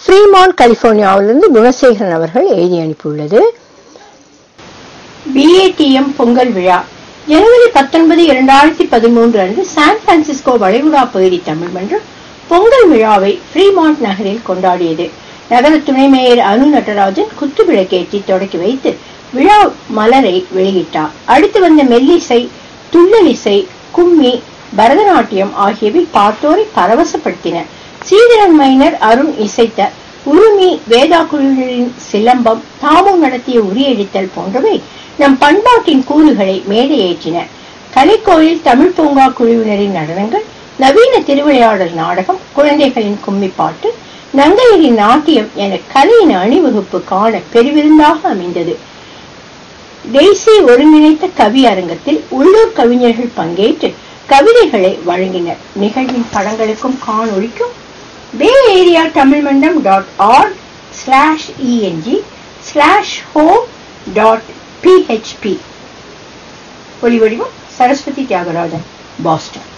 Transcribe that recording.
Fremont கலிபோர்னியாவிலிருந்து Gunasekaran அவர்கள் எழுதி அனுப்பியுள்ளது பிஏடிஎம் பொங்கல் விழா ஜனவரி பத்தொன்பது இரண்டாயிரத்தி பதிமூன்று அன்று சான் பிரான்சிஸ்கோ வளைகுடா பகுதி தமிழ் மன்றம் பொங்கல் விழாவை ஃப்ரீமாண்ட் நகரில் கொண்டாடியது நகர துணை மேயர் அனு நடராஜன் குத்து விளக்கேற்றி தொடக்கி வைத்து விழா மலரை வெளியிட்டார் அடுத்து வந்த மெல்லிசை துள்ளலிசை கும்மி பரதநாட்டியம் ஆகியவை பார்த்தோரை பரவசப்படுத்தின சீதரன் மைனர் அருண் இசைத்த உருமி வேதா குழுவினரின் சிலம்பம் தாமு நடத்திய உரியெழுத்தல் போன்றவை நம் பண்பாட்டின் கூறுகளை மேடையேற்றின கலைக்கோயில் தமிழ் பூங்கா குழுவினரின் நடனங்கள் நவீன திருவிளையாடல் நாடகம் குழந்தைகளின் கும்மிப்பாட்டு நங்கையரின் நாட்டியம் என கலையின் அணிவகுப்பு காண பெருவிருந்தாக அமைந்தது தேசிய ஒருங்கிணைத்த கவி அரங்கத்தில் உள்ளூர் கவிஞர்கள் பங்கேற்று கவிதைகளை வழங்கினர் நிகழ்வின் படங்களுக்கும் காணொளிக்கும் bay area Tamil Mandram dot org slash ENG slash home dot PHP ஒளிவடிவம் சரஸ்வதி தியாகராஜன் பாஸ்டன்